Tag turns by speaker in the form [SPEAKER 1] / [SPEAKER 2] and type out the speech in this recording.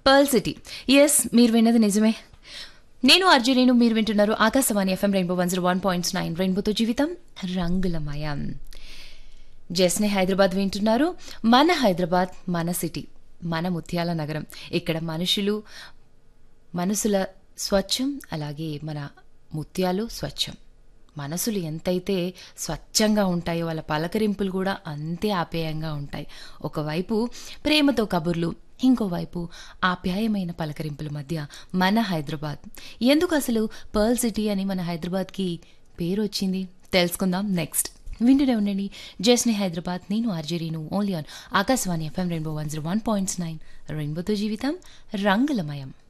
[SPEAKER 1] pearl city yes మీరు విన్నది నిజమే నేను అర్జునేను మీరు వింటున్నారు Akashvani FM rainbow one zero one points nine రెయిన్బోతో జీవితం రంగులమయం జస్నే హైదరాబాద్ వింటున్నారు మన హైదరాబాద్ మన సిటీ మన ముత్యాల నగరం ఇక్కడ మనుషులు మనసుల స్వచ్ఛం అలాగే మన ముత్యాలు స్వచ్ఛం మనసులు ఎంతైతే స్వచ్ఛంగా ఉంటాయో వాళ్ళ పలకరింపులు కూడా అంతే ఆప్యాయంగా ఉంటాయి ఒకవైపు ప్రేమతో కబుర్లు ఇంకోవైపు ఆప్యాయమైన పలకరింపుల మధ్య మన హైదరాబాద్ ఎందుకు అసలు పర్ల్ సిటీ అని మన హైదరాబాద్కి పేరు వచ్చింది తెలుసుకుందాం నెక్స్ట్ వింటూనే ఉండండి జస్ని హైదరాబాద్ నేను ఆర్జరీను only on Akashvani FM rainbow one zero one points nine రెయిన్బోతో జీవితం రంగులమయం